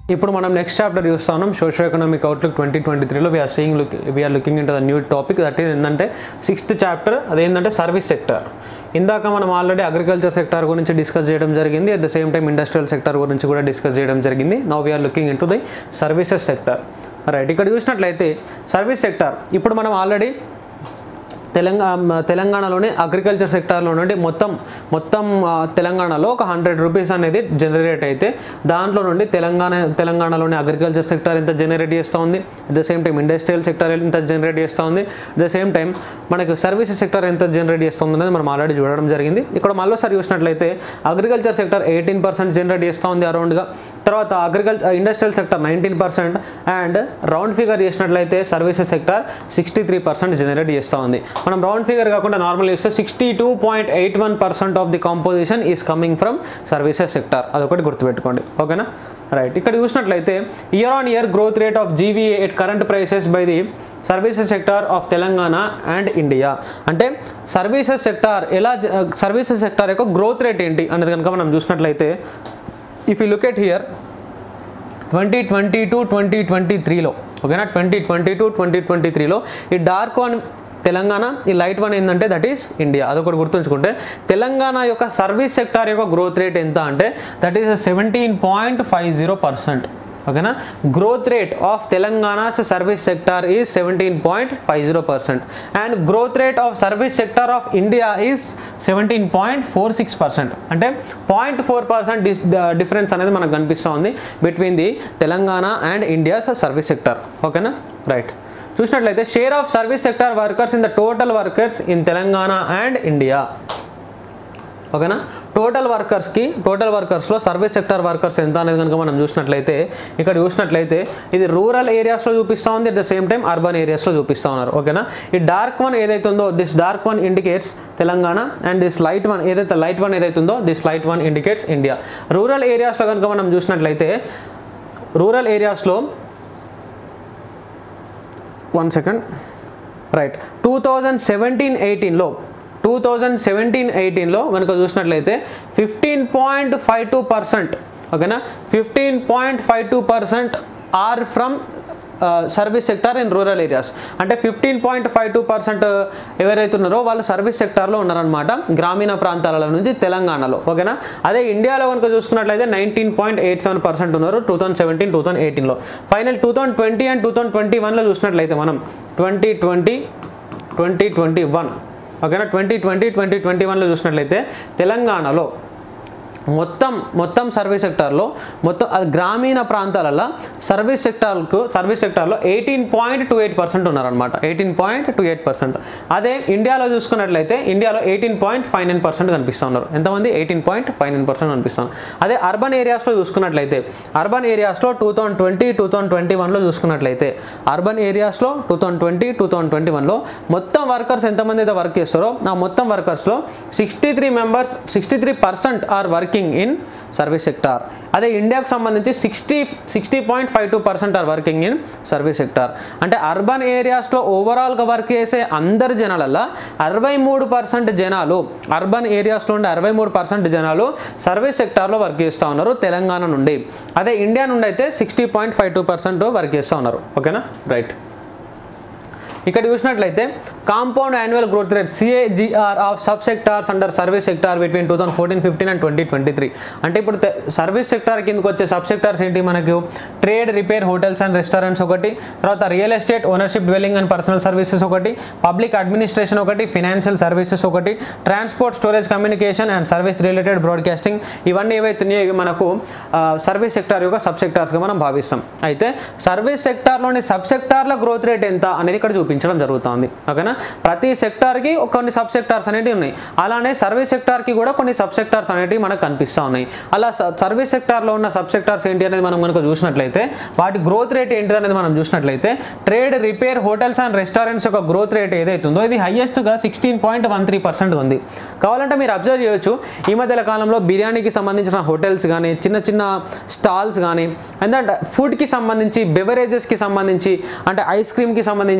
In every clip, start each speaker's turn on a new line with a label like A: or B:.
A: ఇప్పుడు మనం next chapter చూస్తున్నాం socio economic outlook twenty twenty త్రీలో we are seeing look we are looking in the new topic that is ఏంటంటే sixth chapter అదేంటంటే service sector ఇందాక మనం ఆల్రెడీ అగ్రికల్చర్ సెక్టర్ గురించి డిస్కస్ చేయడం జరిగింది at the same time industrial sector గురించి కూడా డిస్కస్ చేయడం జరిగింది now we are looking into the services sector right ఇక్కడ చూసినట్లయితే సర్వీస్ సెక్టర్ ఇప్పుడు మనం ఆల్రెడీ తెలంగాణ తెలంగాణలోని అగ్రికల్చర్ సెక్టార్లో నుండి మొత్తం మొత్తం ఆ, తెలంగాణలో ఒక హండ్రెడ్ రూపీస్ అనేది జనరేట్ అయితే దాంట్లో నుండి తెలంగాణ తెలంగాణలోని అగ్రికల్చర్ సెక్టార్ ఎంత జనరేట్ చేస్తూ ఉంది at the same time industrial sector ఎంత జనరేట్ చేస్తూ ఉంది అట్ ద సేమ్ టైం మనకి సర్వీసెస్ సెక్టార్ ఎంత జనరేట్ చేస్తుంది అనేది మనం ఆల్రెడీ చూడడం జరిగింది ఇక్కడ మళ్ళీసారి చూసినట్లయితే agriculture sector eighteen percent generate చేస్తూ ఉంది అరౌండ్గా తర్వాత agriculture industrial sector nineteen percent and round figure చేసినట్లయితే services sector sixty three percent generate చేస్తూ ఉంది మనం రౌండ్ ఫిగర్ కాకుండా నార్మల్ చూస్తే sixty two point eight one percent of the composition is coming from services sector అదొకటి గుర్తుపెట్టుకోండి ఓకేనా right ఇక్కడ చూసినట్లయితే year on year growth rate of GVA at current prices by the services sector of Telangana and India అంటే services sector ఎలా services sector యొక్క growth rate ఏంటి అనేది కనుక మనం చూసినట్లయితే if you look at here twenty twenty to twenty twenty త్రీలో ఓకేనా twenty twenty to twenty twenty త్రీలో ఈ డార్క్ వన్ తెలంగాణ ఈ లైట్ వన్ ఏంటంటే దట్ ఈస్ ఇండియా అదొకటి గుర్తుంచుకుంటే తెలంగాణ యొక్క సర్వీస్ సెక్టార్ యొక్క గ్రోత్ రేట్ ఎంత అంటే that is seventeen point five zero percent ఓకేనా growth rate of Telangana's service sector is seventeen point five zero percent and growth rate of service sector of India is seventeen point four six percent అంటే point four percent difference అనేది మనకు కనిపిస్తూ ఉంది between the Telangana and India's service sector ఓకేనా right చూసినట్లయితే share of service sector workers in the total workers in Telangana and India ఓకేనా total వర్కర్స్కి total వర్కర్స్లో సర్వీస్ సెక్టర్ వర్కర్స్ ఎంత అనేది కనుక మనం చూసినట్లయితే ఇక్కడ చూసినట్లయితే ఇది రూరల్ ఏరియాస్లో చూపిస్తూ ఉంది at the same time urban ఏరియాస్లో చూపిస్తూ ఉన్నారు ఓకేనా ఈ డార్క్ వన్ ఏదైతే ఉందో this dark one indicates Telangana and this light one ఏదైతే లైట్ వన్ ఏదైతే ఉందో this light one indicates India rural ఏరియాస్లో కనుక మనం చూసినట్లయితే రూరల్ ఏరియాస్లో one second right two thousand seventeen ఎయిటీన్లో టూ థౌజండ్ సెవెంటీన్ ఎయిటీన్లో కనుక చూసినట్లయితే fifteen point five two percent ఓకేనా fifteen point five two percent are from service sector in rural areas అంటే fifteen point five two percent ఎవరైతే ఉన్నారో వాళ్ళు service సెక్టార్లో ఉన్నారనమాట గ్రామీణ ప్రాంతాల నుంచి తెలంగాణలో ఓకేనా అదే ఇండియాలో కనుక చూసుకున్నట్లయితే nineteen point eight seven percent ఉన్నారు two thousand seventeen two thousand ఎయిటీన్లో final two thousand twenty and two thousand twenty వన్లో చూసినట్లయితే మనం twenty twenty twenty twenty one ఓకేనా ట్వంటీ ట్వంటీ ట్వంటీ ట్వంటీ వన్లో చూసినట్లయితే తెలంగాణలో మొత్తం మొత్తం సర్వీస్ సెక్టార్లో మొత్తం అది గ్రామీణ ప్రాంతాలలో సర్వీస్ సెక్టార్కు సర్వీస్ సెక్టార్లో eighteen point two eight percent ఉన్నారనమాట eighteen point two eight percent అదే ఇండియాలో చూసుకున్నట్లయితే ఇండియాలో eighteen point five nine percent కనిపిస్తూ ఉన్నారు ఎంతమంది eighteen point five nine percent కనిపిస్తాను అదే అర్బన్ ఏరియాస్లో చూసుకున్నట్లయితే అర్బన్ ఏరియాస్లో two thousand twenty two thousand twenty వన్లో చూసుకున్నట్లయితే అర్బన్ ఏరియాస్లో two thousand twenty two thousand twenty వన్లో మొత్తం వర్కర్స్ ఎంతమంది అయితే వర్క్ చేస్తారో ఆ మొత్తం వర్కర్స్లో sixty three members sixty three percent are working in service sector అదే ఇండియాకు సంబంధించి sixty sixty point five two percent are working in service sector అంటే అర్బన్ ఏరియాస్లో ఓవరాల్గా వర్క్ చేసే అందరు జనాలల్లో అరవై మూడు పర్సెంట్ జనాలు అర్బన్ ఏరియాస్లో ఉండే అరవై మూడు పర్సెంట్ జనాలు సర్వీస్ సెక్టార్లో వర్క్ చేస్తూ ఉన్నారు తెలంగాణ నుండి అదే ఇండియా నుండి అయితే sixty point five two percent work చేస్తూ ఉన్నారు ఓకేనా రైట్ ఇక్కడ చూసినట్లయితే compound annual growth rate CAGR of sub sectors under service sector between two thousand fourteen fifteen and twenty twenty three అంటే ఇప్పుడు సర్వీస్ సెక్టార్ కిందకి వచ్చే సబ్ సెక్టార్స్ ఏంటి మనకు trade repair hotels and restaurants ఒకటి తర్వాత real estate ownership dwelling and personal services ఒకటి public administration ఒకటి ఫినాన్షియల్ సర్వీసెస్ ఒకటి transport storage communication and service related broadcasting ఇవన్నీ ఏవైతున్నాయో ఇవి మనకు సర్వీస్ సెక్టార్ యొక్క సబ్ సెక్టార్స్గా మనం భావిస్తాం అయితే సర్వీస్ సెక్టార్లోని సబ్ సెక్టార్ల గ్రోత్ రేట్ ఎంత అనేది ఇక్కడ చూపించడం జరుగుతుంది ఓకేనా ప్రతి సెక్టార్కి కొన్ని సబ్ సెక్టార్స్ అనేవి ఉన్నాయి అలానే సర్వీస్ సెక్టార్కి కూడా కొన్ని సబ్ సెక్టార్స్ అనేవి మనకు కనిపిస్తూ ఉన్నాయి అలా సర్వీస్ సెక్టార్లో ఉన్న సబ్ సెక్టార్స్ ఏంటి అనేది మనం కనుక చూసినట్లయితే వాటి గ్రోత్ రేట్ ఏంటి అనేది మనం చూసినట్లయితే trade repair hotels and restaurants యొక్క గ్రోత్ రేట్ ఏదైతుందో ఇది హైయెస్ట్గా sixteen point one three percent ఉంది కావాలంటే మీరు అబ్జర్వ్ చేయొచ్చు ఈ మధ్యల కాలంలో బిర్యానీకి సంబంధించిన హోటల్స్ కానీ చిన్న చిన్న స్టాల్స్ కానీ అండ్ ఫుడ్కి సంబంధించి బెవరేజెస్కి సంబంధించి అంటే ఐస్ క్రీమ్కి సంబంధించినవి కాబట్టి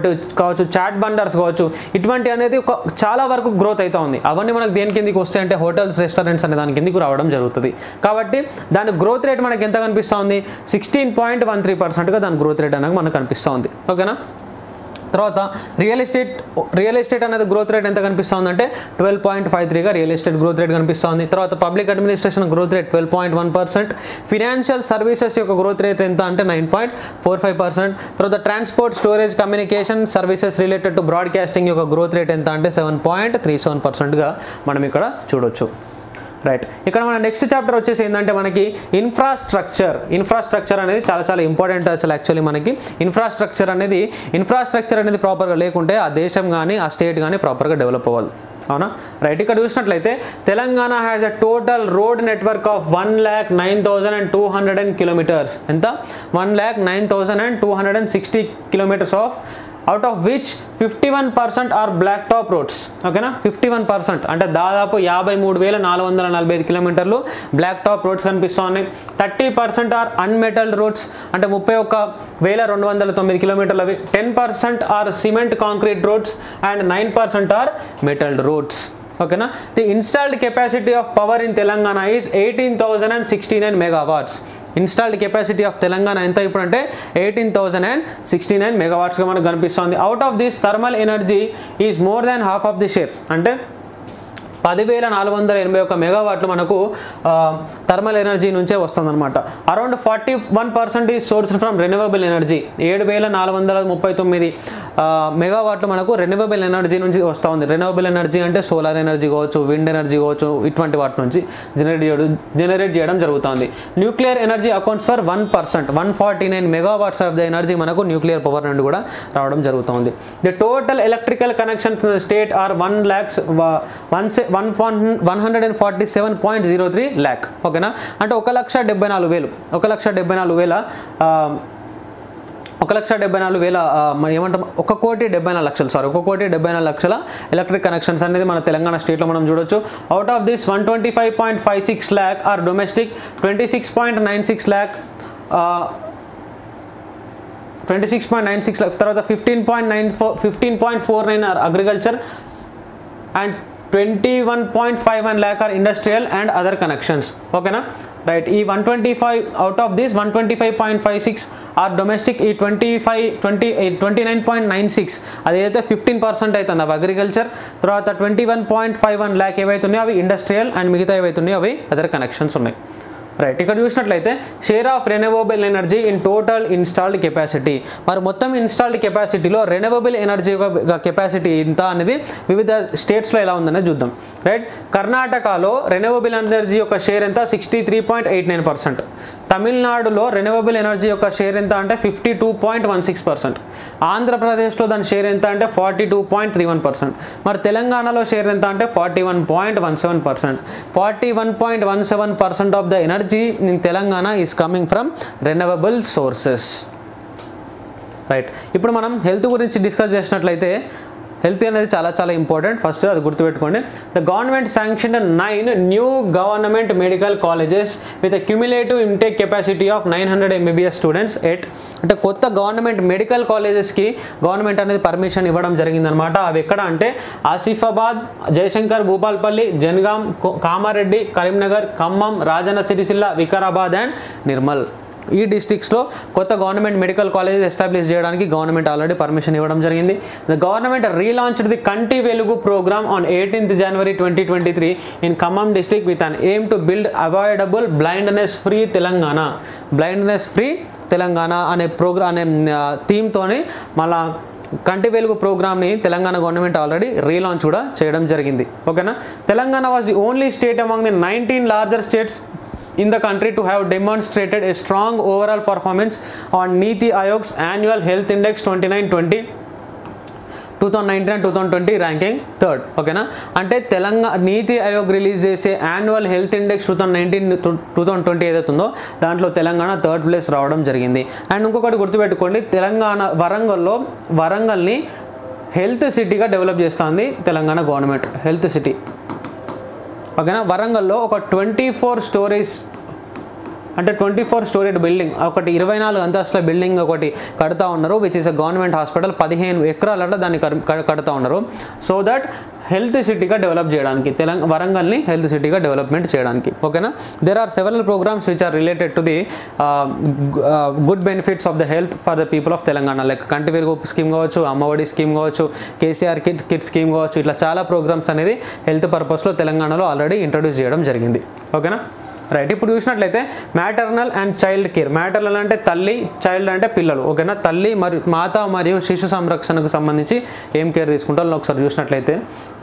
A: కాబట్టి కావచ్చు చాట్ బండర్స్ కావచ్చు ఇటువంటి అనేది ఒక చాలా వరకు గ్రోత్ అవుతా ఉంది అవన్నీ మనకు దేని కిందకి వస్తాయి అంటే హోటల్స్ రెస్టారెంట్స్ అనే దాని కిందకి రావడం జరుగుతుంది కాబట్టి దాని గ్రోత్ రేట్ మనకి ఎంత కనిపిస్తూ ఉంది సిక్స్టీన్ పాయింట్ వన్ త్రీ పర్సెంట్గా దాని గ్రోత్ రేట్ అనేది మనకు కనిపిస్తూ ఉంది ఓకేనా తర్వాత రియల్ ఎస్టేట్ రియల్ ఎస్టేట్ అనేది గ్రోత్ రేట్ ఎంత కనిపిస్తుంది అంటే ట్వెల్వ్ పాయింట్ ఫైవ్ త్రీగా రియల్ ఎస్టేట్ గ్రోత్ రేట్ కనిపిస్తుంది తర్వాత public administration growth rate twelve point one percent financial services యొక్క గ్రోత్ రేట్ ఎంత అంటే nine point four five percent తర్వాత transport storage communication services related to broadcasting యొక్క growth rate ఎంత అంటే సెవెన్ పాయింట్ త్రీ సెవెన్ పర్సెంట్గా మనం ఇక్కడ చూడొచ్చు రైట్ ఇక్కడ మన నెక్స్ట్ చాప్టర్ వచ్చేసి ఏంటంటే మనకి ఇన్ఫ్రాస్ట్రక్చర్ ఇన్ఫ్రాస్ట్రక్చర్ అనేది చాలా చాలా ఇంపార్టెంట్ అసలు యాక్చువల్లీ మనకి ఇన్ఫ్రాస్ట్రక్చర్ అనేది ఇన్ఫ్రాస్ట్రక్చర్ అనేది ప్రాపర్గా లేకుంటే ఆ దేశం కానీ ఆ స్టేట్ కానీ ప్రాపర్గా డెవలప్ అవ్వదు అవునా రైట్ ఇక్కడ చూసినట్లయితే Telangana has a total road network of one lakh nine thousand and two hundred and kilometers ఎంత one lakh nine thousand and two hundred and sixty kilometers of out of which fifty one percent are black top roads ఓకేనా fifty one percent అంటే దాదాపు యాభై మూడు వేల నాలుగు వందల నలభై ఐదు కిలోమీటర్లు బ్లాక్ టాప్ రోడ్స్ కనిపిస్తూ ఉన్నాయి thirty percent are unmetalled roads అంటే ముప్పై ఒక్క వేల రెండు వందల తొమ్మిది కిలోమీటర్లు అవి ten percent are cement concrete roads and nine percent are metalled roads ఓకేనా the installed capacity of power in Telangana is eighteen thousand and sixty nine megawatts installed capacity of Telangana ఎంత ఇప్పుడు అంటే eighteen thousand and sixty nine మెగావాట్స్గా మనకు కనిపిస్తుంది out of this thermal energy is more than half of the share అంటే పదివేల నాలుగు వందల ఎనభై ఒక్క మెగావాట్లు మనకు థర్మల్ ఎనర్జీ నుంచే వస్తుందన్నమాట అరౌండ్ ఫార్టీ వన్ పర్సెంట్ ఈ సోర్స్ ఫ్రమ్ రెన్యూవబుల్ ఎనర్జీ ఏడు వేల నాలుగు వందల ముప్పై తొమ్మిది మెగావాట్లు మనకు రెన్యూవబుల్ ఎనర్జీ నుంచి వస్తూ ఉంది రెన్యూవబుల్ ఎనర్జీ అంటే సోలార్ ఎనర్జీ కావచ్చు విండ్ ఎనర్జీ కావచ్చు ఇటువంటి వాటి నుంచి జనరేట్ చేయడం జనరేట్ చేయడం జరుగుతుంది nuclear energy accounts for one percent one forty nine megawatts of the energy మనకు న్యూక్లియర్ పవర్ నుండి కూడా రావడం జరుగుతుంది the total electrical connection state are one lakhs one one one hundred and forty seven point zero three lakh ఓకేనా అంటే ఒక లక్ష డెబ్బై నాలుగు వేలు ఒక లక్ష డెబ్బై నాలుగు వేల ఆ, ఒక లక్ష డెబ్బై నాలుగు వేల ఆ, మరి ఏమంటాం ఒక కోటి డెబ్బై నాలుగు లక్షలు సారీ ఒక కోటి డెబ్బై నాలుగు లక్షల ఎలక్ట్రిక్ కనెక్షన్స్ అనేది మన తెలంగాణ స్టేట్లో మనం చూడొచ్చు out of this one twenty five point five six lakh are domestic twenty six point nine six lakh twenty six point nine six lakh తర్వాత fifteen point nine four fifteen point four nine are agriculture and twenty one point five one lakh are industrial and other connections ఓకేనా right ఈ one twenty five out of this one twenty five point five six are domestic ఈ twenty five twenty twenty nine point nine six అదైతే fifteen percent అవుతుంది అవి agriculture తర్వాత twenty one point five one lakh ఏవైతున్నాయో అవి industrial and మిగతా ఏవైతున్నాయో అవి అదర్ కనెక్షన్స్ ఉన్నాయి రైట్ ఇక్కడ చూసినట్లయితే share of renewable energy in total installed capacity మరి మొత్తం ఇన్స్టాల్డ్ కెపాసిటీలో రెన్యూవబుల్ ఎనర్జీ కెపాసిటీ ఇంత అనేది వివిధ స్టేట్స్లో ఎలా ఉందనేది చూద్దాం రైట్ కర్ణాటకలో రెన్యూవబుల్ ఎనర్జీ యొక్క షేర్ ఎంత sixty three point eight nine percent తమిళనాడులో రెన్యూవబుల్ ఎనర్జీ యొక్క షేర్ ఎంత అంటే fifty two point one six percent ఆంధ్రప్రదేశ్లో దాని షేర్ ఎంత అంటే forty two point three one percent మరి తెలంగాణలో షేర్ ఎంత అంటే forty one point one seven percent forty one point one seven percent of the energy in Telangana is coming from renewable sources right ఇప్పుడు మనం హెల్త్ గురించి discuss చేసినట్లయితే health అనేది చాలా చాలా ఇంపార్టెంట్ ఫస్ట్ అది గుర్తుపెట్టుకోండి the government sanction nine new government medical colleges with cumulative intake capacity of nine hundred MBBS students at అంటే కొత్త గవర్నమెంట్ మెడికల్ కాలేజెస్కి గవర్నమెంట్ అనేది పర్మిషన్ ఇవ్వడం జరిగిందనమాట అవి ఎక్కడ అంటే ఆసిఫాబాద్ జయశంకర్ భూపాల్పల్లి జనగాం కో- కామారెడ్డి కరీంనగర్ ఖమ్మం రాజన్న సిరిసిల్ల వికారాబాద్ అండ్ నిర్మల్ ఈ డిస్ట్రిక్ట్స్లో కొత్త గవర్నమెంట్ మెడికల్ కాలేజెస్ ఎస్టాబ్లిష్ చేయడానికి గవర్నమెంట్ ఆల్రెడీ పర్మిషన్ ఇవ్వడం జరిగింది the government relaunched the Kanti Velugu program on eighteenth January twenty twenty three in Khammam district with an aim to build avoidable blindness free Telangana blindness free Telangana అనే program అనే థీమ్తోని మళ్ళా కంటి వెలుగు ప్రోగ్రామ్ని Telangana government already relaunch కూడా చేయడం జరిగింది ఓకేనా Telangana was the only state among the nineteen larger states in the country to have demonstrated a strong overall performance on Niti Ayog's annual health index 2920 two thousand nineteen and two thousand twenty ranking third ఓకేనా అంటే Telangana NITI Aayog release చేసే annual health index two thousand nineteen two thousand twenty ఏదైతే ఉందో దాంట్లో Telangana third place రావడం జరిగింది and ఇంకొకటి గుర్తుపెట్టుకోండి తెలంగాణ వరంగల్లో వరంగల్ని హెల్త్ సిటీగా డెవలప్ చేస్తుంది తెలంగాణ గవర్నమెంట్ హెల్త్ సిటీ ఓకేనా వరంగల్లో ఒక ట్వంటీ ఫోర్ స్టోరీస్ అంటే ట్వంటీ ఫోర్ స్టోరీడ్ బిల్డింగ్ ఒకటి ఇరవై నాలుగు అంతస్తుల బిల్డింగ్ ఒకటి కడతా ఉన్నారు which is a government hospital పదిహేను ఎకరాలంటే దాన్ని కర్- కడ- కడతా ఉన్నారు సో దట్ హెల్త్ సిటీగా డెవలప్ చేయడానికి తెలంగాణ వరంగల్ని హెల్త్ సిటీగా డెవలప్మెంట్ చేయడానికి ఓకేనా there are several programs which are related to the good benefits of the health for the people of Telangana like Kanti Velugu scheme కావచ్చు అమ్మఒడి స్కీమ్ కావచ్చు కేసీఆర్ కిట్ కిట్ స్కీమ్ కావచ్చు ఇట్లా చాలా ప్రోగ్రామ్స్ అనేది హెల్త్ పర్పస్లో తెలంగాణలో ఆల్రెడీ ఇంట్రడ్యూస్ చేయడం జరిగింది ఓకేనా రైట్ ఇప్పుడు చూసినట్లయితే maternal and child care maternal అంటే తల్లి చైల్డ్ అంటే పిల్లలు ఓకేనా తల్లి మరియు మాత మరియు శిశు సంరక్షణకు సంబంధించి ఏం కేర్ తీసుకుంటారో ఒకసారి చూసినట్లయితే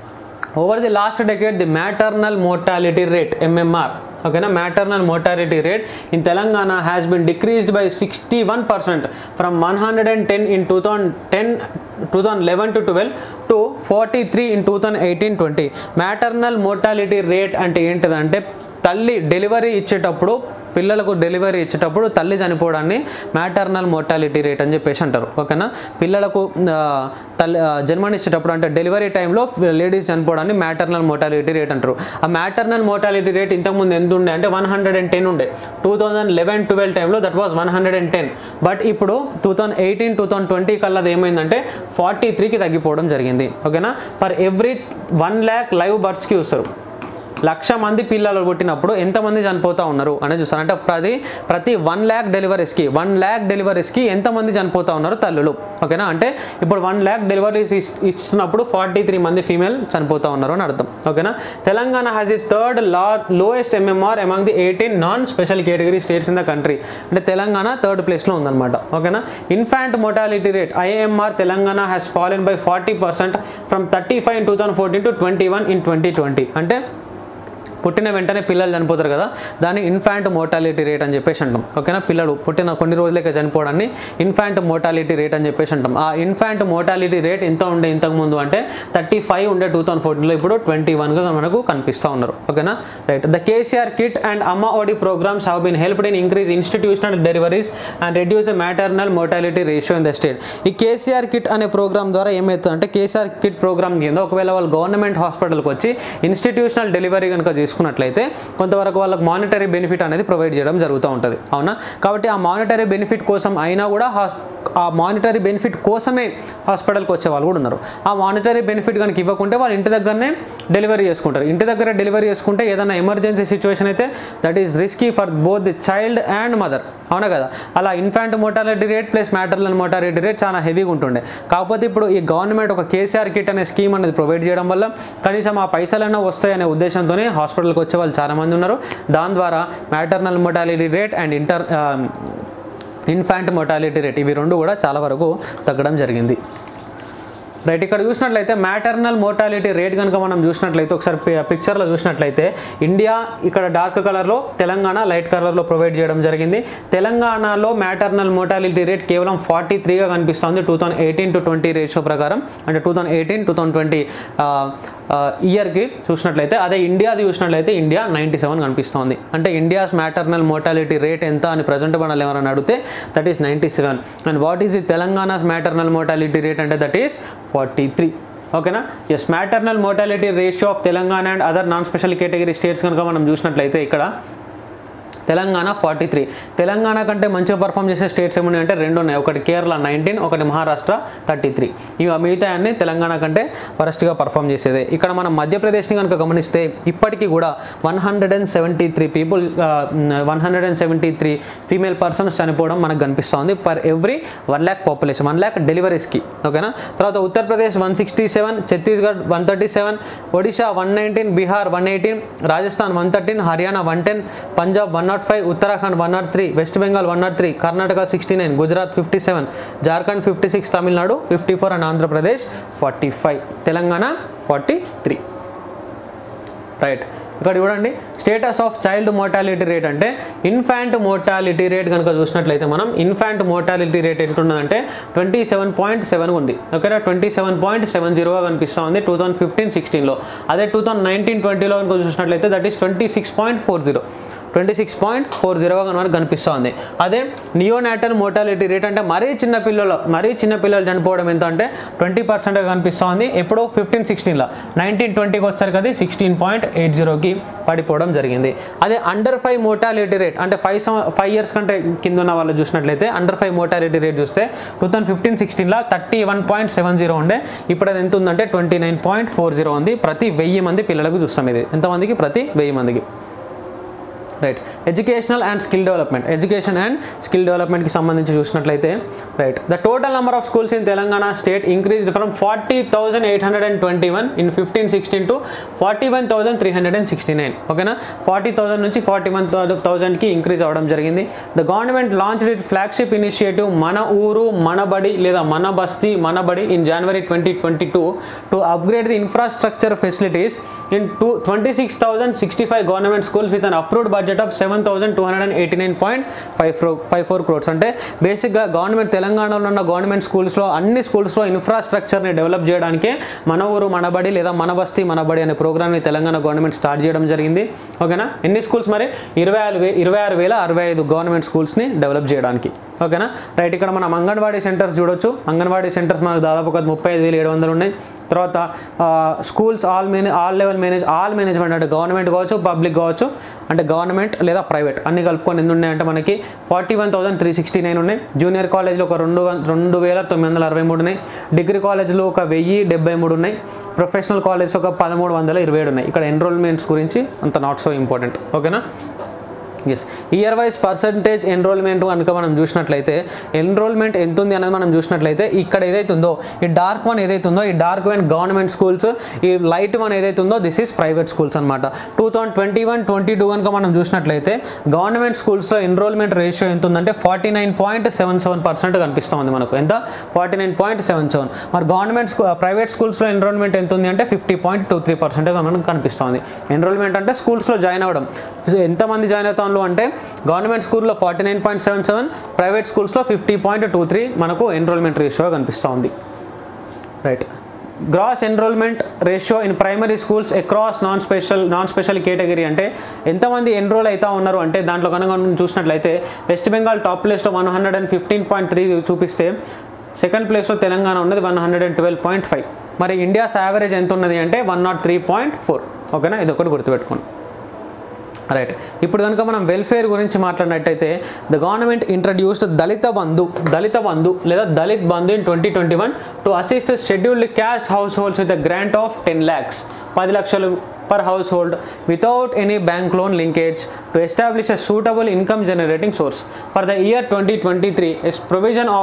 A: over the last decade the maternal mortality rate MMR ఓకేనా maternal mortality rate in Telangana has been decreased by sixty one percent from one hundred and ten in two thousand ten two thousand eleven to twelve to forty three in two thousand eighteen twenty maternal mortality rate అంటే ఏంటిదంటే తల్లి delivery ఇచ్చేటప్పుడు పిల్లలకు delivery ఇచ్చేటప్పుడు తల్లి చనిపోవడాన్ని maternal mortality rate అని చెప్పేసి అంటారు ఓకేనా పిల్లలకు ఆ, తల్లి ఆ, జన్మనిచ్చేటప్పుడు అంటే డెలివరీ టైంలో లేడీస్ చనిపోవడాన్ని మ్యాటర్నల్ మోర్టాలిటీ రేట్ అంటారు ఆ మ్యాటర్నల్ మోర్టాలిటీ రేట్ ఇంతకుముందు ఎంత ఉండే అంటే వన్ హండ్రెడ్ అండ్ టెన్ ఉండే టూ థౌజండ్ లెవెన్ ట్వెల్వ్ టైంలో that was one hundred and ten but ఇప్పుడు two thousand eighteen two thousand twenty కల్లా అది ఏమైందంటే ఫార్టీ త్రీకి తగ్గిపోవడం జరిగింది ఓకేనా for every one lakh live బర్త్స్కి చూస్తారు లక్ష మంది పిల్లలు పుట్టినప్పుడు ఎంతమంది చనిపోతూ ఉన్నారు అనేది చూస్తారు అంటే ప్రతి ప్రతి వన్ ల్యాక్ డెలివరీస్కి వన్ ల్యాక్ డెలివరీస్కి ఎంతమంది చనిపోతూ ఉన్నారు తల్లులు ఓకేనా అంటే ఇప్పుడు వన్ ల్యాక్ డెలివరీస్ ఇస్తున్నప్పుడు ఫార్టీ త్రీ మంది ఫీమేల్ చనిపోతూ ఉన్నారు అని అర్థం ఓకేనా తెలంగాణ హ్యాస్ ది థర్డ్ లా lowest MMR among the eighteen non special category states in the country అంటే తెలంగాణ థర్డ్ ప్లేస్లో ఉందన్నమాట ఓకేనా infant mortality rate IMR Telangana has fallen by forty percent from thirty five in two thousand fourteen to twenty one in twenty twenty అంటే పుట్టిన వెంటనే పిల్లలు చనిపోతారు కదా దాన్ని ఇన్ఫాంట్ మోర్టాలిటీ రేట్ అని చెప్పేసి అంటాం ఓకేనా పిల్లలు పుట్టిన కొన్ని రోజులకే చనిపోవడాన్ని ఇన్ఫాంట్ మోర్టాలిటీ రేట్ అని చెప్పేసి అంటాం ఆ ఇన్ఫాంట్ మోర్టాలిటీ రేట్ ఎంత ఉండే ఇంతకు ముందు అంటే థర్టీ ఫైవ్ ఉండే టూ థౌసండ్ ఫోర్టీన్లో ఇప్పుడు ట్వంటీ వన్గా మనకు కనిపిస్తూ ఉన్నారు ఓకేనా right the KCR kit and Amma Odi programs have been helped in increase institutional deliveries and reduce the maternal mortality ratio in the state ఈ కేసీఆర్ కిట్ అనే ప్రోగ్రామ్ ద్వారా ఏమవుతుందంటే కేసీఆర్ కిట్ ప్రోగ్రామ్ కింద ఒకవేళ వాళ్ళు గవర్నమెంట్ హాస్పిటల్కి వచ్చి ఇన్స్టిట్యూషనల్ డెలివరీ కనుక తీసుకున్నట్లయితే కొంతవరకు వాళ్ళకి మానిటరీ బెనిఫిట్ అనేది ప్రొవైడ్ చేయడం జరుగుతూ ఉంటుంది అవునా కాబట్టి ఆ మానిటరీ బెనిఫిట్ కోసం అయినా కూడా హాస్ ఆ మానిటరీ బెనిఫిట్ కోసమే హాస్పిటల్కి వచ్చే వాళ్ళు కూడా ఉన్నారు ఆ మానిటరీ బెనిఫిట్ కనుక ఇవ్వకుంటే వాళ్ళు ఇంటి దగ్గరనే డెలివరీ చేసుకుంటారు ఇంటి దగ్గర డెలివరీ చేసుకుంటే ఏదైనా ఎమర్జెన్సీ సిచ్యువేషన్ అయితే that is risky for both the child and mother అవునా కదా అలా infant mortality rate plus maternal mortality rate చాలా హెవీగా ఉంటుండే కాకపోతే ఇప్పుడు ఈ గవర్నమెంట్ ఒక కేసీఆర్ కిట్ అనే స్కీమ్ అనేది ప్రొవైడ్ చేయడం వల్ల కనీసం ఆ పైసలైనా వస్తాయనే ఉద్దేశంతోనే హాస్పిటల్కి వచ్చే వాళ్ళు చాలామంది ఉన్నారు దాని ద్వారా maternal mortality rate and inter infant mortality rate ఇవి రెండు కూడా చాలా వరకు తగ్గడం జరిగింది రైట్ ఇక్కడ చూసినట్లయితే మ్యాటర్నల్ మోర్టాలిటీ రేట్ కనుక మనం చూసినట్లయితే ఒకసారి పి- పిక్చర్లో చూసినట్లయితే ఇండియా ఇక్కడ డార్క్ కలర్లో తెలంగాణ లైట్ కలర్లో ప్రొవైడ్ చేయడం జరిగింది తెలంగాణలో మ్యాటర్నల్ మోర్టాలిటీ రేట్ కేవలం ఫార్టీ త్రీగా కనిపిస్తుంది two thousand eighteen to twenty ratio ప్రకారం అంటే two thousand eighteen two thousand twenty ఇయర్కి చూసినట్లయితే అదే ఇండియాది చూసినట్లయితే ఇండియా నైంటీ సెవెన్ కనిపిస్తోంది అంటే ఇండియాస్ మ్యాటర్నల్ మోర్టాలిటీ రేట్ ఎంత అని ప్రజెంట్ మనల్ని ఎవరైనా అడిగితే that is ninety seven and what is the Telangana's maternal mortality rate అంటే దట్ ఈస్ ఫార్టీ త్రీ ఓకేనా yes maternal mortality ratio of Telangana and other non special category states కనుక మనం చూసినట్లయితే ఇక్కడ తెలంగాణ ఫార్టీ త్రీ తెలంగాణ కంటే మంచిగా పర్ఫామ్ చేసే స్టేట్స్ ఏమున్నాయి అంటే రెండు ఉన్నాయి ఒకటి కేరళ నైన్టీన్ ఒకటి మహారాష్ట్ర థర్టీ త్రీ ఇవి మిగతా అన్ని తెలంగాణ కంటే వరస్ట్గా పర్ఫామ్ చేసేదే ఇక్కడ మనం మధ్యప్రదేశ్ని కనుక గమనిస్తే ఇప్పటికీ కూడా one hundred and seventy three people one hundred and seventy three female persons చనిపోవడం మనకు కనిపిస్తుంది per every one lakh population one lakh డెలివరీస్కి ఓకేనా తర్వాత Uttar Pradesh one sixty seven Chhattisgarh one thirty seven Odisha one nineteen Bihar one eighteen Rajasthan one thirteen Haryana one ten Punjab one nought five Uttarakhand one nought three West Bengal one nought three Karnataka sixty nine Gujarat fifty seven Jharkhand fifty six Tamil Nadu fifty four and Andhra Pradesh forty five Telangana forty three right ఇక్కడ చూడండి status of child mortality rate అంటే infant mortality rate కనుక చూసినట్లయితే మనం infant mortality rate ఎంత ఉన్నదంటే twenty seven point seven ఉంది ఓకేనా ట్వంటీ సెవెన్ పాయింట్ సెవెన్ జీరోగా కనిపిస్తూ ఉంది టూ థౌసండ్ ఫిఫ్టీన్ సిక్స్టీన్లో అదే టూ థౌసండ్ నైన్టీన్ ట్వంటీలో కనుక చూసినట్లయితే that is twenty six point four zero twenty six point four జీరోగా మనకు కనిపిస్తుంది అదే నియోనాటల్ మోర్టాలిటీ రేట్ అంటే మరీ చిన్న పిల్లలు మరీ చిన్న పిల్లలు చనిపోవడం ఎంత అంటే ట్వంటీ పర్సెంట్గా కనిపిస్తుంది ఎప్పుడో ఫిఫ్టీన్ సిక్స్టీన్లో నైన్టీన్ ట్వంటీకి వచ్చారు కదా సిక్స్టీన్ పాయింట్ ఎయిట్ జీరోకి పడిపోవడం జరిగింది అదే అండర్ ఫైవ్ మోటాలిటీ రేట్ అంటే ఫైవ్ ఫైవ్ ఇయర్స్ కంటే కింద ఉన్న వాళ్ళు చూసినట్లయితే అండర్ ఫైవ్ మోటాలిటీ రేట్ చూస్తే టూ థౌసండ్ ఫిఫ్టీన్ సిక్స్టీన్లో thirty one point seven zero ఉండే ఇప్పుడు అది ఎంత ఉందంటే twenty nine point four zero ఉంది ప్రతి వెయ్యి మంది పిల్లలకు చూస్తాం ఇది ఎంతమందికి ప్రతి వెయ్యి మందికి right educational and skill development education and skill డెవలప్మెంట్కి సంబంధించి చూసినట్లయితే right the total number of schools in Telangana state increased from forty thousand eight hundred and twenty one in fifteen sixteen to forty one thousand three hundred and sixty nine ఓకేనా forty thousand నుంచి forty one థౌసండ్కి increase అవ్వడం జరిగింది the government launch it flagship initiative Mana Ooru Mana Badi లేదా మన బస్తీ మన బడి in January twenty twenty two to upgrade the infrastructure facilities in two twenty six thousand sixty five government schools with an approved budget of seven thousand two hundred and eighty nine point five four five four crores అంటే బేసిక్గా government తెలంగాణలో ఉన్న government స్కూల్స్లో అన్ని స్కూల్స్లో ఇన్ఫ్రాస్ట్రక్చర్ని develop చేయడానికే మన ఊరు మన బడి లేదా మన బస్తీ మన బడి అనే ప్రోగ్రామ్ని తెలంగాణ గవర్నమెంట్ స్టార్ట్ చేయడం జరిగింది ఓకేనా ఎన్ని స్కూల్స్ మరి ఇరవై ఆరు వే ఇరవై ఆరు వేల అరవై ఐదు గవర్నమెంట్ స్కూల్స్ని డెవలప్ చేయడానికి ఓకేనా రైట్ ఇక్కడ మనం అంగన్వాడీ సెంటర్స్ చూడొచ్చు అంగన్వాడీ సెంటర్స్ మనకు దాదాపు ఒక ముప్పై ఐదు వేలు ఏడు వందలు ఉన్నాయి తర్వాత స్కూల్స్ ఆల్ మేనే all level manage all management అంటే గవర్నమెంట్ కావచ్చు పబ్లిక్ కావచ్చు అంటే గవర్నమెంట్ లేదా ప్రైవేట్ అన్ని కలుపుకొని ఎన్ని ఉన్నాయంటే మనకి forty one thousand three sixty nine ఉన్నాయి జూనియర్ కాలేజ్లో ఒక రెండు వం- రెండు వేల తొమ్మిది వందల అరవై మూడు ఉన్నాయి డిగ్రీ కాలేజ్లో ఒక వెయ్యి డెబ్బై మూడు ఉన్నాయి ప్రొఫెషనల్ కాలేజ్ ఒక పదమూడు వందల ఇరవై ఏడు ఉన్నాయి ఇక్కడ ఎన్రోల్మెంట్స్ గురించి అంత నాట్ సో ఇంపార్టెంట్ ఓకేనా yes year wise percentage enrolment కనుక మనం చూసినట్లయితే ఎన్రోల్మెంట్ ఎంత ఉంది అనేది మనం చూసినట్లయితే ఇక్కడ ఏదైతే ఉందో ఈ డార్క్ వన్ ఏదైతే ఉందో ఈ డార్క్ వన్ గవర్నమెంట్ స్కూల్స్ ఈ లైట్ వన్ ఏదైతే ఉందో దిస్ ఈస్ ప్రైవేట్ స్కూల్స్ అనమాట two thousand twenty one twenty two కనుక మనం చూసినట్లయితే గవర్నమెంట్ స్కూల్స్లో ఎన్రోల్మెంట్ రేషియో ఎంత ఉందంటే forty nine point seven seven percent కనిపిస్తుంది మనకు ఎంత forty nine point seven seven మరి గవర్నమెంట్ స్కూ ప్రైవేట్ స్కూల్స్లో ఎన్రోల్మెంట్ ఎంత ఉంది అంటే fifty point two three percent మనకు కనిపిస్తుంది ఎన్రోల్మెంట్ అంటే స్కూల్స్లో జాయిన్ అవ్వడం ఎంతమంది జాయిన్ అవుతాను అంటే గవర్నమెంట్ స్కూల్లో forty nine point seven seven private స్కూల్స్లో ఫిఫ్టీ పాయింట్ టూ త్రీ మనకు ఎన్రోల్మెంట్ రేషియో కనిపిస్తూ ఉంది right gross enrolment ratio in primary schools across non special non special category అంటే ఎంతమంది ఎన్రోల్ అవుతా ఉన్నారు అంటే దాంట్లో కనుక మనం చూసినట్లయితే వెస్ట్ బెంగాల్ టాప్ ప్లేస్లో one hundred and fifteen point three చూపిస్తే సెకండ్ ప్లేస్లో తెలంగాణ ఉన్నది one hundred and twelve point five మరి ఇండియాస్ యావరేజ్ ఎంత ఉన్నది అంటే one nought three point four ఓకేనా ఇది ఒకటి గుర్తుపెట్టుకోండి రైట్ ఇప్పుడు కనుక మనం వెల్ఫేర్ గురించి మాట్లాడినట్టయితే the government introduced Dalita Bandhu Dalita Bandhu లేదా Dalit Bandhu in twenty twenty one to assist scheduled caste household with grant of ten lakhs పది లక్షలు per household without any bank loan linkage to establish a suitable income generating source. For the year 2023, a provision of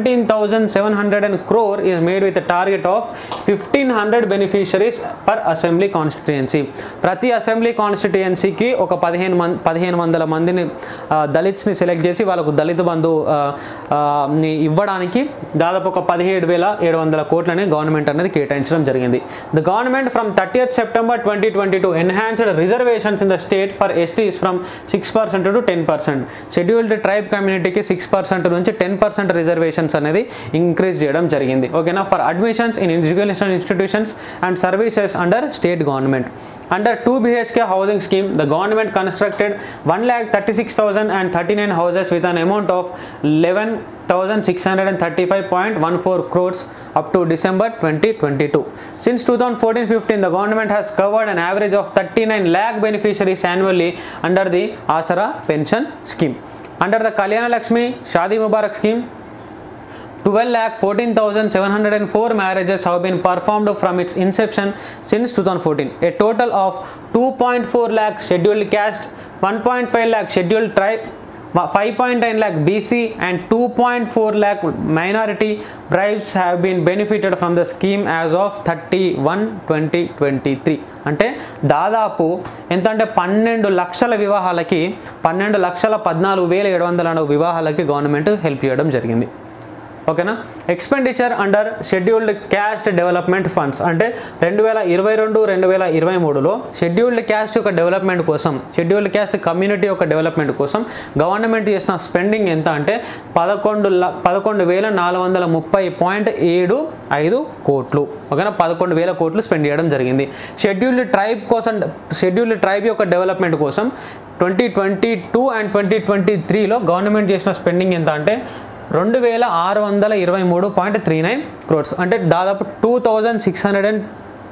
A: 17,700 crore is made with a target of 1500 beneficiaries per assembly constituency. ప్రతి assembly కాన్స్టిట్యుయెన్సీకి ఒక పదిహేను మంది పదిహేను వందల మందిని ఆ, దళిత్స్ని select చేసి వాళ్ళకు దళిత బంధు ఆ, ఆ, ని ఇవ్వడానికి దాదాపు ఒక పదిహేడు వేల ఏడు వందల కోట్లని గవర్నమెంట్ అనేది కేటాయించడం జరిగింది the government from thirtieth September twenty twenty two enhanced reservations in the state for STs from six percent to ten percent scheduled tribe కమ్యూనిటీకి సిక్స్ పర్సెంట్ నుంచి టెన్ పర్సెంట్ రిజర్వేషన్స్ అనేది ఇంక్రీజ్ చేయడం జరిగింది ఓకేనా for admissions in educational institutions and services under state government under two BHK housing scheme the government constructed one lakh thirty six thousand and thirty nine houses with an amount of eleven thousand six hundred and thirty five point one four crores up to December 2022. Since 2014-15, the government has covered an average of 39 lakh beneficiaries annually under the Asara pension scheme. Under the Kalyana Lakshmi Shadi Mubarak scheme, 12 lakh 14,704 marriages have been performed from its inception since 2014. A total of 2.4 lakh scheduled caste, 1.5 lakh scheduled tribe, 5.9 lakh BC and 2.4 lakh minority tribes have been benefited from the scheme as of 31 2023 అంటే దాదాపు ఎంత అంటే పన్నెండు లక్షల వివాహాలకి పన్నెండు లక్షల పద్నాలుగు వేల ఏడు వందల వివాహాలకి గవర్నమెంట్ హెల్ప్ చేయడం జరిగింది ఓకేనా expenditure under scheduled caste development funds అంటే రెండు వేల ఇరవై రెండు రెండు వేల ఇరవై మూడులో షెడ్యూల్డ్ క్యాస్ట్ యొక్క డెవలప్మెంట్ కోసం షెడ్యూల్డ్ క్యాస్ట్ కమ్యూనిటీ యొక్క డెవలప్మెంట్ కోసం గవర్నమెంట్ చేసిన స్పెండింగ్ ఎంత అంటే పదకొండు ల పదకొండు వేల నాలుగు వందల ముప్పై పాయింట్ ఏడు ఐదు కోట్లు ఓకేనా పదకొండు వేల కోట్లు స్పెండ్ చేయడం జరిగింది షెడ్యూల్డ్ ట్రైబ్ కోసం షెడ్యూల్డ్ ట్రైబ్ యొక్క డెవలప్మెంట్ కోసం twenty twenty two and twenty twenty త్రీలో గవర్నమెంట్ చేసిన స్పెండింగ్ ఎంత అంటే రెండు వేల ఆరు వందల ఇరవై మూడు పాయింట్ త్రీ నైన్ క్రోడ్స్ అంటే దాదాపు two thousand six hundred and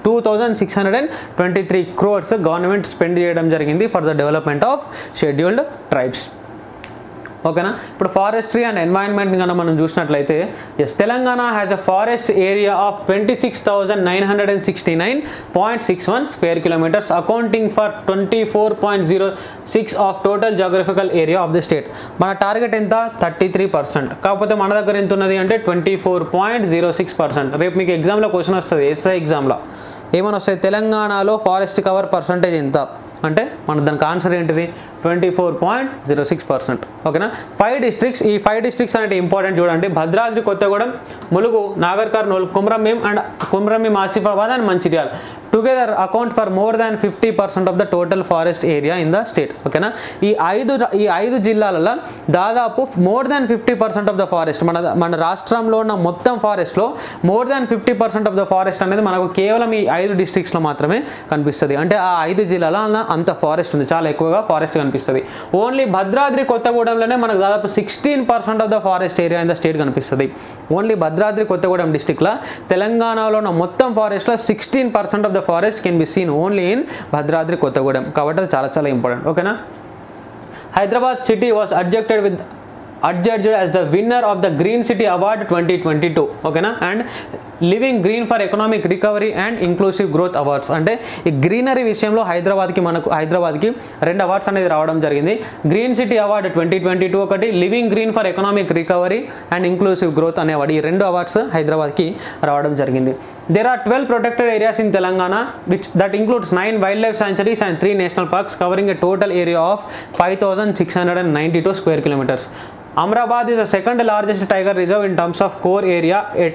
A: two thousand six hundred and twenty three crores government spend చేయడం జరిగింది for the development of scheduled tribes ఓకేనా ఇప్పుడు ఫారెస్ట్రీ అండ్ ఎన్వైరన్మెంట్ కనుక మనం చూసినట్లయితే yes Telangana has a forest area of twenty six thousand nine hundred and sixty nine point six one square kilometres accounting for twenty four point zero six of total geographical area of the state మన target ఎంత thirty three percent కాకపోతే మన దగ్గర ఎంత ఉన్నది అంటే twenty four point zero six percent రేపు మీకు ఎగ్జామ్లో క్వశ్చన్ వస్తుంది ఎస్ఐ ఎగ్జామ్లో ఏమని వస్తాయి తెలంగాణలో ఫారెస్ట్ కవర్ పర్సంటేజ్ ఎంత అంటే మన దానికి ఆన్సర్ ఏంటిది twenty four point zero six percent ఓకేనా ఫైవ్ డిస్ట్రిక్ట్స్ ఈ ఫైవ్ డిస్ట్రిక్ట్స్ అంటే ఇంపార్టెంట్ చూడండి Bhadradri Kothagudem Mulugu Nagarkurnool Kumram Bheem and Kumram Bheem Asifabad and Mancherial together account for more than fifty percent of the total forest area in the state ఓకేనా ఈ ఐదు ఈ ఐదు జిల్లాలలో దాదాపు more than fifty percent of the forest మన మన రాష్ట్రంలో ఉన్న మొత్తం ఫారెస్ట్లో more than fifty percent of the forest అనేది మనకు కేవలం ఈ ఐదు డిస్ట్రిక్ట్స్లో మాత్రమే కనిపిస్తుంది అంటే ఆ ఐదు జిల్లాల అంత ఫారెస్ట్ ఉంది చాలా ఎక్కువగా ఫారెస్ట్ కనిపిస్తుంది ఓన్లీ భద్రాద్రి కొత్తగూడెంలోనే మనకు దాదాపు sixteen percent of the forest area in the state కనిపిస్తుంది ఓన్లీ భద్రాద్రి కొత్తగూడెం డిస్టిక్లో తెలంగాణలో ఉన్న మొత్తం ఫారెస్ట్లో sixteen percent of the forest can be seen only in Bhadradri Kothagudem కాబట్టి అది చాలా చాలా ఇంపార్టెంట్ ఓకేనా హైదరాబాద్ సిటీ వాస్ అడ్జెక్టెడ్ with adjudged as the winner of the green city award twenty twenty two ఓకేనా and living green for economic recovery and inclusive growth awards అంటే ఈ greenery విషయంలో హైదరాబాద్కి మనకు హైదరాబాద్కి రెండు అవార్డ్స్ అనేది రావడం జరిగింది green city award twenty twenty two ఒకటి living green for economic recovery and inclusive growth అనే అవార్డు ఈ రెండు అవార్డ్స్ హైదరాబాద్కి రావడం జరిగింది there are twelve protected areas in Telangana which that includes nine wildlife sanctuaries and three national parks covering a total area of five thousand six hundred and ninety two square kilometres Amrabad is the second largest tiger reserve in terms of core area at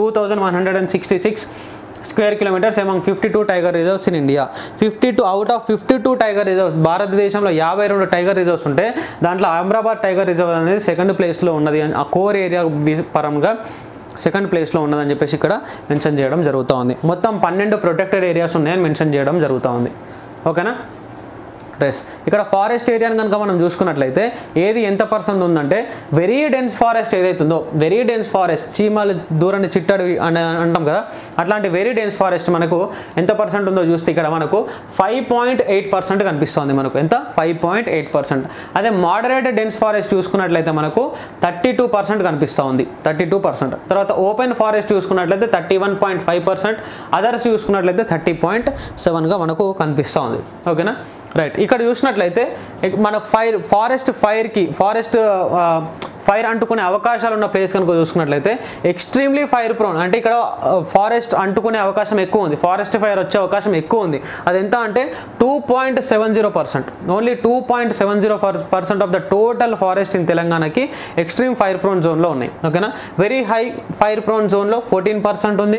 A: 2166 square kilometers among 52 tiger reserves in India. 52 out of 52 tiger reserves భారతదేశంలో యాభై రెండు tiger reserves ఉంటే దాంట్లో Amrabad tiger reserve అనేది second ప్లేస్లో ఉన్నది అని ఆ కోర్ ఏరియా పరంగా సెకండ్ ప్లేస్లో ఉన్నదని చెప్పేసి ఇక్కడ మెన్షన్ చేయడం జరుగుతూ ఉంది మొత్తం పన్నెండు ప్రొటెక్టెడ్ ఏరియాస్ ఉన్నాయని మెన్షన్ చేయడం జరుగుతూ ఉంది ఓకేనా రైస్ ఇక్కడ ఫారెస్ట్ ఏరియాని కనుక మనం చూసుకున్నట్లయితే ఏది ఎంత పర్సెంట్ ఉందంటే వెరీ డెన్స్ ఫారెస్ట్ ఏదైతుందో వెరీ డెన్స్ ఫారెస్ట్ చీమలు దూరాన్ని చిట్టడివి అని అంటాం కదా అట్లాంటి వెరీ డెన్స్ ఫారెస్ట్ మనకు ఎంత పర్సెంట్ ఉందో చూస్తే ఇక్కడ మనకు ఫైవ్ పాయింట్ ఎయిట్ పర్సెంట్ కనిపిస్తుంది మనకు ఎంత ఫైవ్ పాయింట్ ఎయిట్ పర్సెంట్ అదే మోడరేట్ డెన్స్ ఫారెస్ట్ చూసుకున్నట్లయితే మనకు థర్టీ టూ పర్సెంట్ కనిపిస్తూ ఉంది థర్టీ టూ పర్సెంట్ తర్వాత ఓపెన్ ఫారెస్ట్ చూసుకున్నట్లయితే thirty one point five percent others చూసుకున్నట్లయితే థర్టీ పాయింట్ సెవెన్గా మనకు కనిపిస్తూ ఉంది ఓకేనా రైట్ ఇక్కడ చూసినట్లయితే ఇక మన ఫైర్ ఫారెస్ట్ ఫైర్కి ఫారెస్ట్ ఫైర్ అంటుకునే అవకాశాలు ఉన్న ప్లేస్ కనుక చూసుకున్నట్లయితే ఎక్స్ట్రీమ్లీ ఫైర్ ప్రోన్ అంటే ఇక్కడ ఫారెస్ట్ అంటుకునే అవకాశం ఎక్కువ ఉంది ఫారెస్ట్ ఫైర్ వచ్చే అవకాశం ఎక్కువ ఉంది అది ఎంత అంటే two point seven zero percent only two point seven zero percent of the total forest in తెలంగాణకి ఎక్స్ట్రీమ్ ఫైర్ ప్రోన్ జోన్లో ఉన్నాయి ఓకేనా వెరీ హై ఫైర్ ప్రోన్ జోన్లో ఫోర్టీన్ పర్సెంట్ ఉంది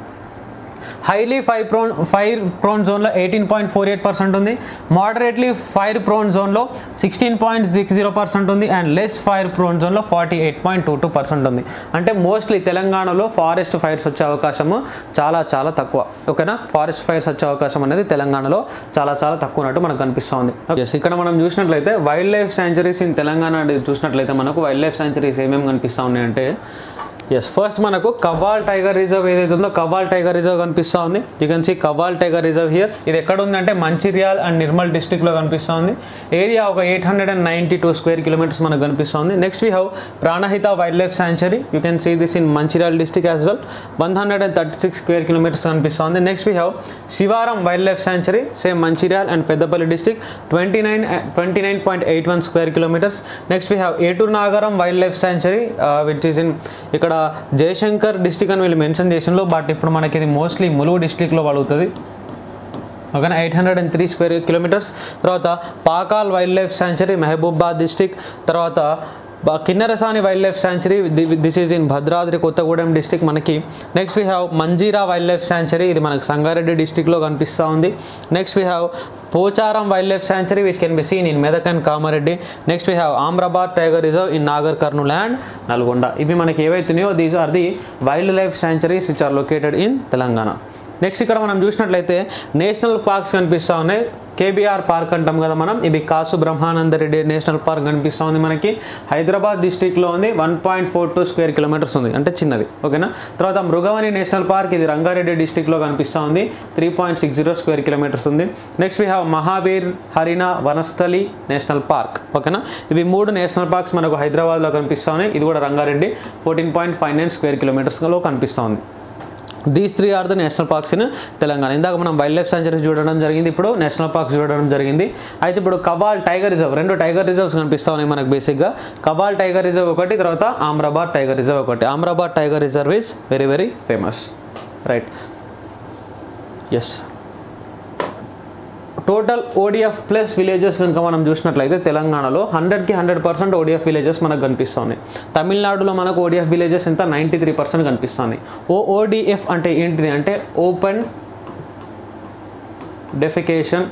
A: highly fire prone fire prone జోన్లో eighteen point four eight percent ఉంది moderately fire prone జోన్లో sixteen point six zero percent ఉంది అండ్ లెస్ ఫైర్ ప్రోన్ జోన్లో forty eight point two two percent ఉంది అంటే mostly తెలంగాణలో forest fires వచ్చే అవకాశము చాలా చాలా తక్కువ ఓకేనా ఫారెస్ట్ ఫైర్స్ వచ్చే అవకాశం అనేది తెలంగాణలో చాలా చాలా తక్కువ ఉన్నట్టు మనకు కనిపిస్తుంది ఎస్ ఇక్కడ మనం చూసినట్లయితే wildlife sanctuaries in Telangana అనేది చూసినట్లయితే మనకు వైల్డ్ లైఫ్ శాంచురీస్ ఏమేమి కనిపిస్తూ ఉన్నాయంటే ఎస్ ఫస్ట్ మనకు కవాల్ టైగర్ రిజర్వ్ ఏదైతే ఉందో కవాల్ టైగర్ రిజర్వ్ కనిపిస్తూ ఉంది you can see Kawal tiger reserve here ఇది ఎక్కడ ఉందంటే మంచిర్యాల్ అండ్ నిర్మల్ డిస్టిక్లో కనిపిస్తూ ఉంది ఏరియా ఒక eight hundred and ninety two square kilometres మనకు కనిపిస్తూ ఉంది next we have Pranahita wildlife sanctuary you can see this in Mancherial district as well one hundred and thirty six square kilometres కనిపిస్తూ ఉంది next we have Sivaram wildlife sanctuary same Mancherial and Peddapalli district twenty nine twenty nine point eight one square kilometres next we have Eturnagaram wildlife sanctuary which is in ఇక్కడ Jayashankar district అని వీళ్ళు mention చేసినలో but ఇప్పుడు మనకి ఇది mostly Mulugu డిస్టిక్లో పడుతుంది ఓకేనా eight hundred and three square kilometres తర్వాత Pakhal wildlife sanctuary Mahabubabad district తర్వాత బ- Kinnerasani wildlife sanctuary this is in Bhadradri Kothagudem district మనకి next we have Manjira wildlife sanctuary ఇది మనకు సంగారెడ్డి డిస్టిక్లో కనిపిస్తూ ఉంది next we have Pocharam wildlife sanctuary which can be seen in Medak and Kamareddy next we have Amrabad tiger reserve in Nagar Kurnool and Nalgonda ఇవి మనకి ఏవైతున్నాయో these are the wildlife sanctuaries which are located in Telangana next ఇక్కడ మనం చూసినట్లయితే నేషనల్ పార్క్స్ కనిపిస్తూ ఉన్నాయి KBR park అంటాం కదా మనం ఇది కాసు బ్రహ్మానంద రెడ్డి నేషనల్ పార్క్ కనిపిస్తూ ఉంది మనకి హైదరాబాద్ డిస్టిక్లో ఉంది one point four two square kilometres ఉంది అంటే చిన్నది ఓకేనా తర్వాత మృగవని నేషనల్ పార్క్ ఇది రంగారెడ్డి డిస్టిక్లో కనిపిస్తూ ఉంది three point six zero square kilometres ఉంది next we have Mahavir Harina Vanasthali national park ఓకేనా ఇవి మూడు నేషనల్ పార్క్స్ మనకు హైదరాబాద్లో కనిపిస్తూ ఉన్నాయి ఇది కూడా Rangareddy fourteen point five nine square కిలోమీటర్స్లో కనిపిస్తూ ఉంది these three are the national parks in Telangana ఇందాక మనం వైల్డ్ లైఫ్ సెంచరీస్ చూడడం జరిగింది ఇప్పుడు నేషనల్ పార్క్స్ చూడడం జరిగింది అయితే ఇప్పుడు కవాల్ టైగర్ రిజర్వ్ రెండు టైగర్ రిజర్వ్స్ కనిపిస్తూ ఉన్నాయి మనకు బేసిక్గా కవాల్ టైగర్ రిజర్వ్ ఒకటి తర్వాత ఆమ్రాబాద్ టైగర్ రిజర్వ్ ఒకటి Amrabad tiger reserve is very very famous right yes total ODF plus villages కనుక మనం చూసినట్లయితే తెలంగాణలో హండ్రెడ్కి హండ్రెడ్ పర్సెంట్ ఓడిఎఫ్ విలేజెస్ మనకు కనిపిస్తున్నాయి తమిళనాడులో మనకు ఓడిఎఫ్ విలేజెస్ ఎంత నైంటీ త్రీ పర్సెంట్ కనిపిస్తున్నాయి ఓ ఓడిఎఫ్ అంటే ఏంటిది అంటే open defecation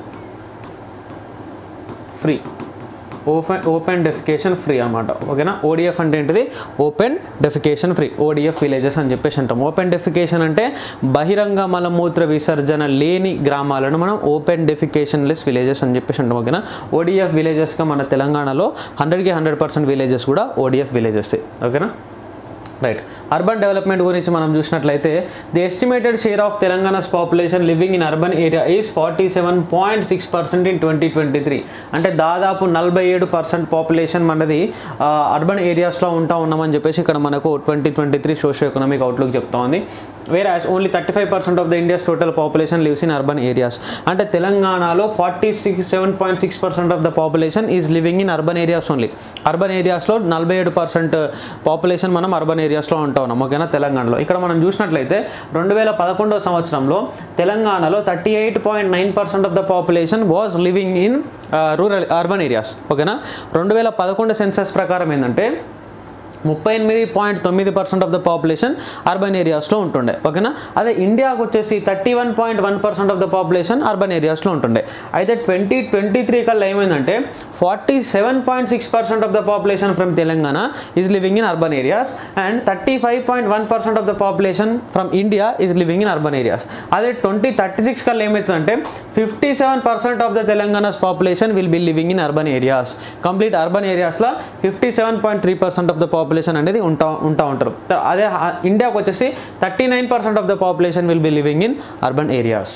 A: free open open defecation free అనమాట ఓకేనా ఓడిఎఫ్ అంటే ఏంటిది open defecation free ODF villages అని చెప్పేసి అంటాం ఓపెన్ డెఫికేషన్ అంటే బహిరంగ మలమూత్ర విసర్జన లేని గ్రామాలను మనం ఓపెన్ డెఫికేషన్ లెస్ విలేజెస్ అని చెప్పేసి అంటాం ఓకేనా ఓడిఎఫ్ విలేజెస్గా మన తెలంగాణలో హండ్రెడ్కి హండ్రెడ్ పర్సెంట్ విలేజెస్ కూడా ఓడిఎఫ్ విలేజెస్ ఓకేనా రైట్ అర్బన్ డెవలప్మెంట్ గురించి మనం చూసినట్లయితే the estimated share of Telangana's population living in urban area is forty seven point six percent in twenty twenty three అంటే దాదాపు నలభై ఏడు పర్సెంట్ పాపులేషన్ మనది అర్బన్ ఏరియాస్లో ఉంటా ఉన్నామని చెప్పేసి ఇక్కడ మనకు twenty twenty three socio economic outlook చెప్తా ఉంది where as only thirty five percent of the India's total population lives in urban areas అంటే తెలంగాణలో forty six seven point six percent of the population is living in urban areas only urban ఏరియాస్లో నలభై ఏడు percent population మనం urban ఏరియాస్లో ఉంటా ఉన్నాం ఓకేనా తెలంగాణలో ఇక్కడ మనం చూసినట్లయితే రెండు వేల పదకొండవ సంవత్సరంలో తెలంగాణలో thirty eight point nine percent of the population was living in rural urban areas ఓకేనా రెండు వేల పదకొండు సెన్సస్ ప్రకారం ఏంటంటే ముప్పై ఎనిమిది పాయింట్ తొమ్మిది percent of the population urban ఏరియాస్లో ఉంటుండే ఓకేనా అదే ఇండియాకు వచ్చేసి thirty one point one percent of the population urban ఏరియాస్లో ఉంటుండే అయితే ట్వంటీ ట్వంటీ త్రీ కల్లా ఏమైందంటే forty seven point six percent of the population from Telangana is living in urban areas and thirty five point one percent of the population from India is living in urban areas అదే twenty thirty six కల్లా ఏమవుతుందంటే fifty seven percent of the Telangana's population will be living in urban areas complete urban ఏరియాస్లో fifty seven point three percent of the population అనేది ఉంటా ఉంటా ఉంటారు త- అదే ఆ- ఇండియాకి వచ్చేసి thirty nine percent of the population will be living in urban areas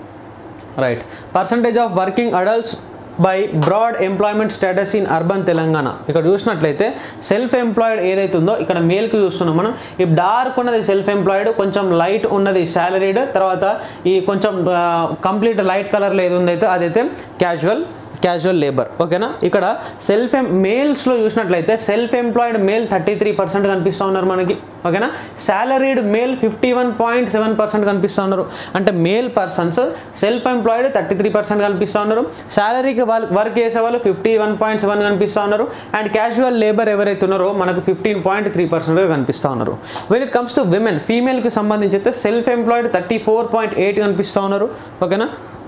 A: right percentage of working adults by broad employment status in urban Telangana ఇక్కడ చూసినట్లయితే సెల్ఫ్ ఎంప్లాయిడ్ ఏదైతే ఉందో ఇక్కడ మేల్కి చూస్తున్నాం మనం ఈ డార్క్ ఉన్నది సెల్ఫ్ ఎంప్లాయిడ్ కొంచెం లైట్ ఉన్నది సాలరీడ్ తర్వాత ఈ కొంచెం కంప్లీట్ లైట్ కలర్లో ఏది ఉందైతే అదైతే క్యాజువల్ క్యాజువల్ లేబర్ ఓకేనా ఇక్కడ సెల్ఫ్ ఎం మేల్స్లో చూసినట్లయితే self employed male thirty three percent కనిపిస్తూ ఉన్నారు మనకి ఓకేనా salaried male fifty one point seven percent కనిపిస్తూ ఉన్నారు అంటే male persons self employed thirty three percent కనిపిస్తూ ఉన్నారు సాలరీకి వర్క్ చేసే వాళ్ళు ఫిఫ్టీ వన్ పాయింట్ సెవెన్ కనిపిస్తూ ఉన్నారు అండ్ క్యాజువల్ లేబర్ ఎవరైతే ఉన్నారో మనకు ఫిఫ్టీన్ పాయింట్ త్రీ పర్సెంట్గా కనిపిస్తూ ఉన్నారు when it comes to women ఫీమేల్కి సంబంధించి అయితే self employed thirty four point eight కనిపిస్తూ ఉన్నారు ఓకేనా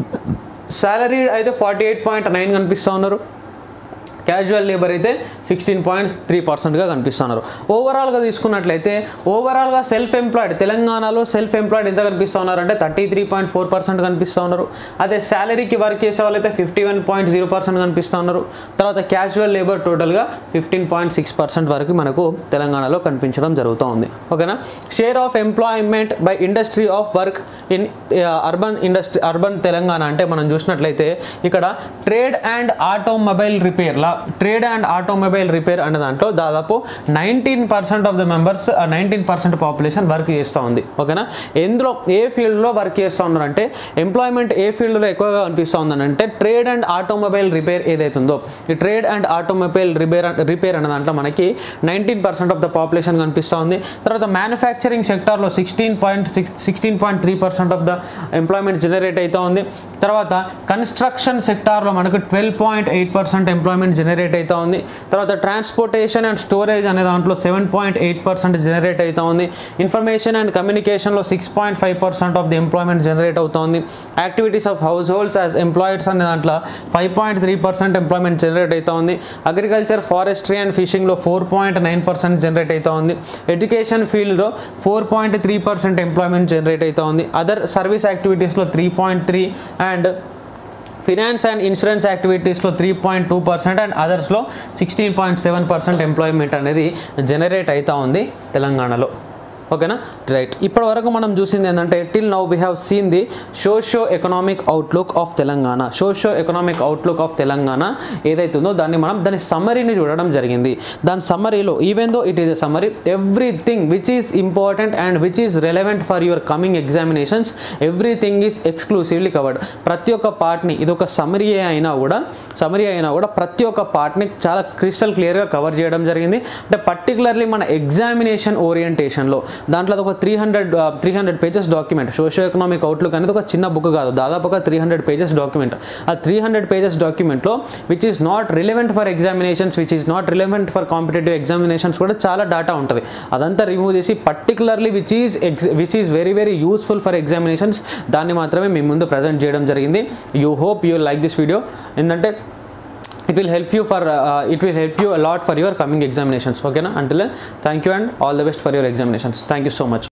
A: సాలరీ అయితే ఫార్టీ ఎయిట్ పాయింట్ నైన్ కనిపిస్తూ ఉన్నారు క్యాజువల్ లేబర్ అయితే సిక్స్టీన్ పాయింట్ త్రీ పర్సెంట్గా కనిపిస్తున్నారు ఓవరాల్గా తీసుకున్నట్లయితే ఓవరాల్గా సెల్ఫ్ ఎంప్లాయిడ్ తెలంగాణలో సెల్ఫ్ ఎంప్లాయిడ్ ఎంత కనిపిస్తూ ఉన్నారు అంటే thirty three point four percent కనిపిస్తూ ఉన్నారు అదే శాలరీకి వర్క్ చేసే వాళ్ళైతే fifty one point zero percent కనిపిస్తూ ఉన్నారు తర్వాత క్యాజువల్ లేబర్ టోటల్గా ఫిఫ్టీన్ పాయింట్ సిక్స్ పర్సెంట్ వరకు మనకు తెలంగాణలో కనిపించడం జరుగుతూ ఉంది ఓకేనా share of employment by industry of work in urban industry urban Telangana అంటే మనం చూసినట్లయితే ఇక్కడ ట్రేడ్ అండ్ ఆటోమొబైల్ రిపేర్ల ట్రేడ్ అండ్ ఆటోమొబైల్ రిపేర్ అనే దాంట్లో దాదాపు nineteen percent of the members nineteen percent population work చేస్తూ ఉంది ఓకేనా ఎందులో ఏ ఫీల్డ్లో వర్క్ చేస్తూ ఉన్నారంటే ఎంప్లాయ్మెంట్ ఏ ఫీల్డ్లో ఎక్కువగా కనిపిస్తూ ఉందని అంటే ట్రేడ్ అండ్ ఆటోమొబైల్ రిపేర్ ఏదైతే ఉందో ఈ trade and automobile repair repair అనే దాంట్లో మనకి nineteen percent of the population కనిపిస్తూ ఉంది తర్వాత మ్యానుఫ్యాక్చరింగ్ సెక్టార్లో sixteen point six sixteen point three percent of the employment generate అవుతూ ఉంది తర్వాత కన్స్ట్రక్షన్ సెక్టార్లో మనకు twelve point eight percent employment generate అవుతా ఉంది తర్వాత ట్రాన్స్పోర్టేషన్ అండ్ స్టోరేజ్ అనే దాంట్లో seven point eight percent generate అవుతా ఉంది ఇన్ఫర్మేషన్ అండ్ కమ్యూనికేషన్లో six point five percent of the employment generate అవుతుంది activities of household as employeds అనే దాంట్లో five point three percent employment generate అవుతా ఉంది అగ్రికల్చర్ ఫారెస్ట్రీ అండ్ ఫిషింగ్లో four point nine percent generate అవుతా ఉంది ఎడ్యుకేషన్ ఫీల్డ్లో four point three percent employment generate అవుతా ఉంది అదర్ సర్వీస్ యాక్టివిటీస్లో three point three and finance and insurance యాక్టివిటీస్లో three point two percent and అదర్స్లో sixteen point seven percent employment అనేది generate అవుతూ ఉంది తెలంగాణలో ఓకేనా రైట్ ఇప్పటి వరకు మనం చూసింది ఏంటంటే till now we have seen the socio economic outlook of Telangana socio economic outlook of Telangana ఏదైతే ఉందో దాన్ని మనం దాని సమ్మరీని చూడడం జరిగింది దాని సమ్మరీలో even though it is a summary everything which is important and which is relevant for your coming examinations everything is exclusively covered ప్రతి ఒక్క పార్ట్ని ఇది ఒక సమరీ అయినా కూడా సమరీ అయినా కూడా ప్రతి ఒక్క పార్ట్ని చాలా క్రిస్టల్ క్లియర్గా కవర్ చేయడం జరిగింది అంటే పర్టికులర్లీ మన ఎగ్జామినేషన్ ఓరియంటేషన్లో దాంట్లో ఒక three hundred three hundred pages document socio economic outlook అనేది ఒక చిన్న బుక్ కాదు దాదాపు ఒక త్రీ హండ్రెడ్ పేజెస్ డాక్యుమెంట్ ఆ త్రీ హండ్రెడ్ పేజెస్ డాక్యుమెంట్లో which is not relevant for examinations which is not relevant for competitive examinations కూడా చాలా డాటా ఉంటుంది అదంతా రిమూవ్ చేసి particularly which is ex which is very very useful for examinations దాన్ని మాత్రమే మీ ముందు ప్రజెంట్ చేయడం జరిగింది you hope you like this video ఏంటంటే it will help you for uh, it will help you a lot for your coming examinations okay na until then thank you and all the best for your examinations thank you so much